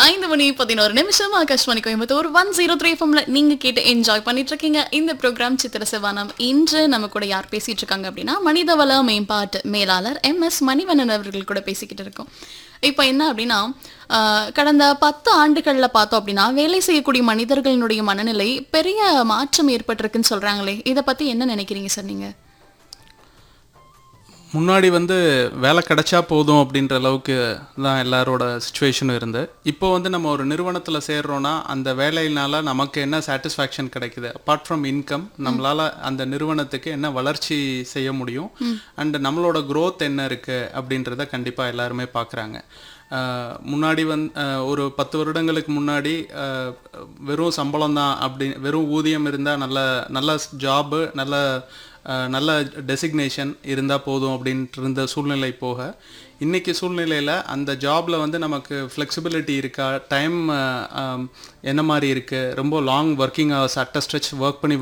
ஐந்து மணி பதினோரு நிமிஷம் Akashvani Coimbatore one zero three எஃப்எம்ல நீங்க கேட்டு என்ஜாய் பண்ணிட்டு இருக்கீங்க இந்த ப்ரோக்ராம் சித்திர சிவானம் இன்று நம்ம கூட யார் பேசிட்டு இருக்காங்க அப்படின்னா மனிதவள மேம்பாட்டு மேலாளர் எம் எஸ் மணிவண்ணன் அவர்கள் கூட பேசிக்கிட்டு இருக்கோம் இப்போ என்ன அப்படின்னா ஆஹ், கடந்த பத்து ஆண்டுகளில் பார்த்தோம் அப்படின்னா வேலை செய்யக்கூடிய மனிதர்களினுடைய மனநிலை பெரிய மாற்றம் ஏற்பட்டிருக்குன்னு சொல்றாங்களே இதை பத்தி என்ன நினைக்கிறீங்க சார் நீங்க முன்னாடி வந்து வேலை கிடைச்சா போதும் அப்படின்ற அளவுக்கு தான் எல்லாரோட சுச்சுவேஷனும் இருந்து இப்போ வந்து நம்ம ஒரு நிறுவனத்தில் சேர்றோன்னா அந்த வேலையினால நமக்கு என்ன சாட்டிஸ்ஃபேக்ஷன் கிடைக்குது அப்பார்ட் ஃப்ரம் இன்கம் நம்மளால அந்த நிறுவனத்துக்கு என்ன வளர்ச்சி செய்ய முடியும் அண்ட் நம்மளோட growth என்ன இருக்கு அப்படின்றத கண்டிப்பாக எல்லாருமே பார்க்குறாங்க முன்னாடி வந்து ஒரு பத்து வருடங்களுக்கு முன்னாடி அஹ், வெறும் சம்பளம் தான் அப்படி வெறும் ஊதியம் இருந்தால் நல்ல நல்ல ஜாபு நல்ல அஹ், நல்ல டெசிக்னேஷன் இருந்தால் போதும் அப்படின்ட்டு இருந்த சூழ்நிலை போக இன்னைக்கு சூழ்நிலையில் அந்த ஜாபில் வந்து நமக்கு ஃப்ளெக்சிபிலிட்டி இருக்கா டைம் என்ன மாதிரி இருக்குது ரொம்ப லாங் ஒர்க்கிங் ஹவர்ஸ் அட்ட ஸ்ட்ரெச் ஒர்க் பண்ணி